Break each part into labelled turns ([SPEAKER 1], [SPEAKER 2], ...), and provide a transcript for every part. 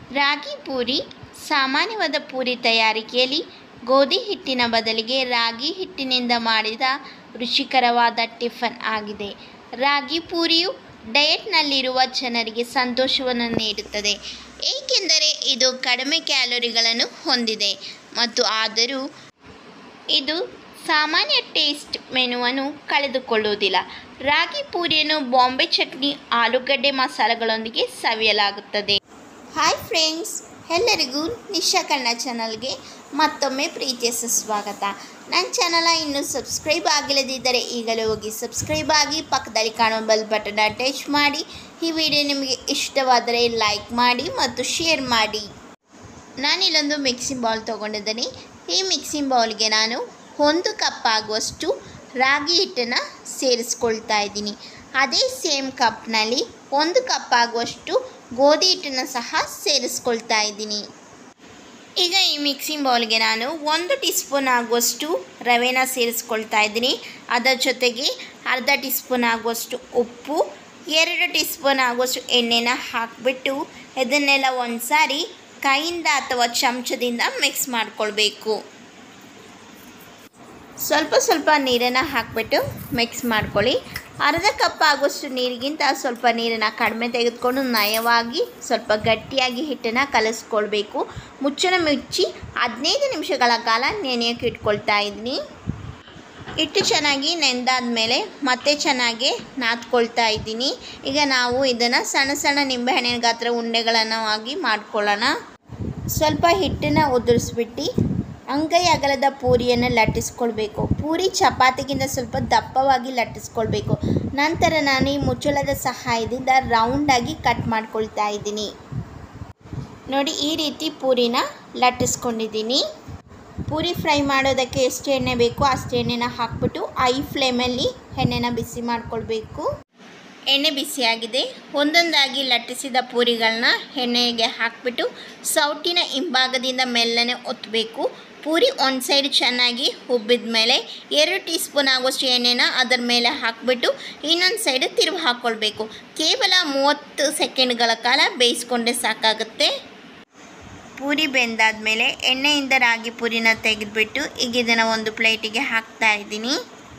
[SPEAKER 1] ರಾಗಿ ಪೂರಿ ಸಾಮಾನ್ಯವಾದ ಪೂರಿ ತಯಾರಿಕೆಯಲ್ಲಿ ಗೋಧಿ ಹಿಟ್ಟಿನ ಬದಲಿಗೆ ರಾಗಿ ಹಿಟ್ಟಿನಿಂದ ಮಾಡಿದ ರುಚಿಕರವಾದ ಟಿಫನ್ ಆಗಿದೆ ರಾಗಿ ಪೂರಿಯು ಡಯಟ್ನಲ್ಲಿರುವ ಜನರಿಗೆ ಸಂತೋಷವನ್ನು ನೀಡುತ್ತದೆ ಏಕೆಂದರೆ ಇದು ಕಡಿಮೆ ಕ್ಯಾಲೋರಿಗಳನ್ನು ಹೊಂದಿದೆ ಮತ್ತು ಆದರೂ ಇದು ಸಾಮಾನ್ಯ ಟೇಸ್ಟ್ ಮೆನುವನ್ನು ಕಳೆದುಕೊಳ್ಳುವುದಿಲ್ಲ ರಾಗಿ ಪೂರಿಯನ್ನು ಬಾಂಬೆ ಚಟ್ನಿ ಆಲೂಗಡ್ಡೆ ಮಸಾಲೆಗಳೊಂದಿಗೆ ಸವಿಯಲಾಗುತ್ತದೆ ಹಾಯ್ ಫ್ರೆಂಡ್ಸ್ ಎಲ್ಲರಿಗೂ ನಿಶಾ ಕನ್ನಡ ಚಾನಲ್ಗೆ ಮತ್ತೊಮ್ಮೆ ಪ್ರೀತಿಯ ಸುಸ್ವಾಗತ ನನ್ನ ಚಾನಲ ಇನ್ನೂ ಸಬ್ಸ್ಕ್ರೈಬ್ ಆಗಿಲ್ಲದಿದ್ದರೆ ಈಗಲೇ ಹೋಗಿ ಸಬ್ಸ್ಕ್ರೈಬ್ ಆಗಿ ಪಕ್ಕದಲ್ಲಿ ಕಾಣುವ ಬೆಲ್ ಬಟನ್ನ ಟಚ್ ಮಾಡಿ ಈ ವಿಡಿಯೋ ನಿಮಗೆ ಇಷ್ಟವಾದರೆ ಲೈಕ್ ಮಾಡಿ ಮತ್ತು ಶೇರ್ ಮಾಡಿ ನಾನಿಲ್ಲೊಂದು ಮಿಕ್ಸಿಂಗ್ ಬೌಲ್ ತೊಗೊಂಡಿದ್ದೀನಿ ಈ ಮಿಕ್ಸಿಂಗ್ ಬೌಲ್ಗೆ ನಾನು ಒಂದು ಕಪ್ ಆಗುವಷ್ಟು ರಾಗಿ ಹಿಟ್ಟನ್ನು ಸೇರಿಸ್ಕೊಳ್ತಾ ಇದ್ದೀನಿ ಅದೇ ಸೇಮ್ ಕಪ್ನಲ್ಲಿ ಒಂದು ಕಪ್ ಆಗುವಷ್ಟು ಗೋಧಿ ಹಿಟ್ಟನ್ನು ಸಹ ಸೇರಿಸ್ಕೊಳ್ತಾ ಇದ್ದೀನಿ ಈಗ ಈ ಮಿಕ್ಸಿಂಗ್ ಬೌಲ್ಗೆ ನಾನು ಒಂದು ಟೀ ಸ್ಪೂನ್ ಆಗುವಷ್ಟು ರವೆನ ಸೇರಿಸ್ಕೊಳ್ತಾ ಇದ್ದೀನಿ ಅದರ ಜೊತೆಗೆ ಅರ್ಧ ಟೀ ಸ್ಪೂನ್ ಆಗುವಷ್ಟು ಉಪ್ಪು ಎರಡು ಟೀ ಸ್ಪೂನ್ ಆಗುವಷ್ಟು ಎಣ್ಣೆನ ಹಾಕಿಬಿಟ್ಟು ಇದನ್ನೆಲ್ಲ ಒಂದು ಸಾರಿ ಕೈಯಿಂದ ಅಥವಾ ಚಮಚದಿಂದ ಮಿಕ್ಸ್ ಮಾಡಿಕೊಳ್ಬೇಕು ಸ್ವಲ್ಪ ಸ್ವಲ್ಪ ನೀರನ್ನು ಹಾಕಿಬಿಟ್ಟು ಮಿಕ್ಸ್ ಮಾಡ್ಕೊಳ್ಳಿ ಅರ್ಧ ಕಪ್ ಆಗುವಷ್ಟು ನೀರಿಗಿಂತ ಸ್ವಲ್ಪ ನೀರನ್ನು ಕಡಿಮೆ ತೆಗೆದುಕೊಂಡು ನಯವಾಗಿ ಸ್ವಲ್ಪ ಗಟ್ಟಿಯಾಗಿ ಹಿಟ್ಟನ್ನು ಕಲಿಸ್ಕೊಳ್ಬೇಕು ಮುಚ್ಚನ ಮುಚ್ಚಿ ಹದಿನೈದು ನಿಮಿಷಗಳ ಕಾಲ ನೆನೆಯೋಕೆ ಇಟ್ಕೊಳ್ತಾ ಇದ್ದೀನಿ ಹಿಟ್ಟು ಚೆನ್ನಾಗಿ ನೆಂದಾದ್ಮೇಲೆ ಮತ್ತೆ ಚೆನ್ನಾಗಿ ನಾದ್ಕೊಳ್ತಾ ಇದ್ದೀನಿ ಈಗ ನಾವು ಇದನ್ನು ಸಣ್ಣ ಸಣ್ಣ ನಿಂಬೆಹಣ್ಣಿನ ಗಾತ್ರ ಉಂಡೆಗಳನ್ನು ಆಗಿ ಮಾಡ್ಕೊಳ್ಳೋಣ ಸ್ವಲ್ಪ ಹಿಟ್ಟನ್ನು ಉದುರಿಸ್ಬಿಟ್ಟು ಅಂಗೈ ಅಗಲದ ಪೂರಿಯನ್ನು ಲಟ್ಟಿಸ್ಕೊಳ್ಬೇಕು ಪೂರಿ ಚಪಾತಿಗಿಂತ ಸ್ವಲ್ಪ ದಪ್ಪವಾಗಿ ಲಟ್ಟಿಸ್ಕೊಳ್ಬೇಕು ನಂತರ ನಾನು ಈ ಮುಚ್ಚಳದ ಸಹಾಯದಿಂದ ರೌಂಡಾಗಿ ಕಟ್ ಮಾಡ್ಕೊಳ್ತಾ ಇದ್ದೀನಿ ನೋಡಿ ಈ ರೀತಿ ಪೂರಿನ ಲಟ್ಟಿಸ್ಕೊಂಡಿದ್ದೀನಿ ಪೂರಿ ಫ್ರೈ ಮಾಡೋದಕ್ಕೆ ಎಷ್ಟು ಎಣ್ಣೆ ಬೇಕೋ ಅಷ್ಟು ಎಣ್ಣೆನ ಹಾಕ್ಬಿಟ್ಟು ಐ ಫ್ಲೇಮಲ್ಲಿ ಎಣ್ಣೆನ ಬಿಸಿ ಮಾಡ್ಕೊಳ್ಬೇಕು ಎಣ್ಣೆ ಬಿಸಿಯಾಗಿದೆ ಒಂದೊಂದಾಗಿ ಲಟ್ಟಿಸಿದ ಪೂರಿಗಳನ್ನ ಎಣ್ಣೆಗೆ ಹಾಕಿಬಿಟ್ಟು ಸೌಟಿನ ಹಿಂಭಾಗದಿಂದ ಮೆಲ್ಲನೆ ಒತ್ತಬೇಕು ಪೂರಿ ಒಂದು ಸೈಡ್ ಚೆನ್ನಾಗಿ ಉಬ್ಬಿದ ಮೇಲೆ ಎರಡು ಟೀ ಸ್ಪೂನ್ ಆಗೋಷ್ಟು ಎಣ್ಣೆನ ಅದರ ಮೇಲೆ ಹಾಕಿಬಿಟ್ಟು ಇನ್ನೊಂದು ಸೈಡ್ ತಿರುವು ಹಾಕ್ಕೊಳ್ಬೇಕು ಕೇವಲ ಮೂವತ್ತು ಸೆಕೆಂಡ್ಗಳ ಕಾಲ ಬೇಯಿಸ್ಕೊಂಡ್ರೆ ಸಾಕಾಗುತ್ತೆ ಪೂರಿ ಬೆಂದಾದಮೇಲೆ ಎಣ್ಣೆಯಿಂದ ರಾಗಿ ಪೂರಿನ ತೆಗೆದುಬಿಟ್ಟು ಈಗ ಇದನ್ನು ಒಂದು ಪ್ಲೇಟಿಗೆ ಹಾಕ್ತಾ ಇದ್ದೀನಿ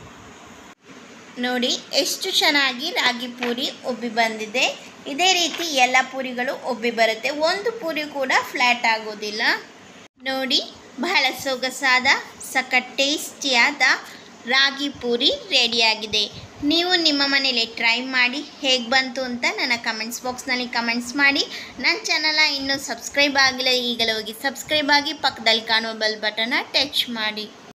[SPEAKER 1] ನೋಡಿ ಎಷ್ಟು ಚೆನ್ನಾಗಿ ರಾಗಿ ಪೂರಿ ಉಬ್ಬಿ ಬಂದಿದೆ ಇದೇ ರೀತಿ ಎಲ್ಲ ಪೂರಿಗಳು ಉಬ್ಬಿ ಬರುತ್ತೆ ಒಂದು ಪೂರಿ ಕೂಡ ಫ್ಲ್ಯಾಟ್ ಆಗೋದಿಲ್ಲ ನೋಡಿ ಬಹಳ ಸೊಗಸಾದ ಸಖತ್ ಟೇಸ್ಟಿಯಾದ ರಾಗಿ ಪೂರಿ ರೆಡಿಯಾಗಿದೆ ನೀವು ನಿಮ್ಮ ಮನೇಲಿ ಟ್ರೈ ಮಾಡಿ ಹೇಗೆ ಬಂತು ಅಂತ ನನ್ನ ಕಮೆಂಟ್ಸ್ ಬಾಕ್ಸ್ನಲ್ಲಿ ಕಮೆಂಟ್ಸ್ ಮಾಡಿ ನನ್ನ ಚಾನಲ ಇನ್ನೂ ಸಬ್ಸ್ಕ್ರೈಬ್ ಆಗಿಲ್ಲ ಈಗಲೇ ಹೋಗಿ ಸಬ್ಸ್ಕ್ರೈಬ್ ಆಗಿ ಪಕ್ಕದಲ್ಲಿ ಕಾಣುವ ಬೆಲ್ ಬಟನ್ನ ಟಚ್ ಮಾಡಿ